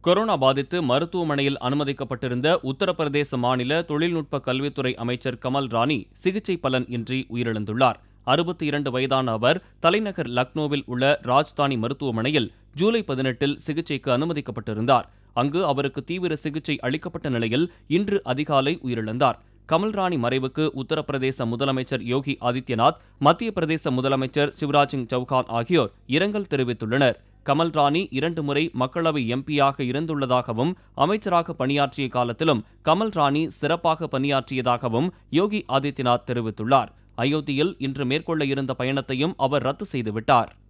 corona பாதித்து மருத்துவமனையில் அனுமதிக்கப்பட்டிருந்த உத்தரப்பிரதேச மாநில தொழில்நுட்ப கல்வித்துறை அமைச்சர் கமல் ராணி சிகிச்சை பலன் இன்றி உயிரிழந்துள்ளார் அறுபத்தி இரண்டு வயதான அவர் தலைநகர் லக்னோவில் உள்ள ராஜ்தானி மருத்துவமனையில் ஜூலை பதினெட்டில் சிகிச்சைக்கு அனுமதிக்கப்பட்டிருந்தார் அங்கு அவருக்கு தீவிர சிகிச்சை அளிக்கப்பட்ட நிலையில் இன்று அதிகாலை உயிரிழந்தார் கமல்ராணி மறைவுக்கு உத்தரப்பிரதேச முதலமைச்சர் யோகி ஆதித்யநாத் மத்திய பிரதேச முதலமைச்சர் சிவராஜ் சிங் சௌகான் ஆகியோர் இரங்கல் தெரிவித்துள்ளனர் கமல்ராணி இரண்டு முறை மக்களவை எம்பியாக இருந்துள்ளதாகவும் அமைச்சராக பணியாற்றிய காலத்திலும் கமல் ராணி சிறப்பாக பணியாற்றியதாகவும் யோகி ஆதித்யநாத் தெரிவித்துள்ளார் அயோத்தியில் இன்று மேற்கொள்ள இருந்த பயணத்தையும் அவர் ரத்து செய்துவிட்டார்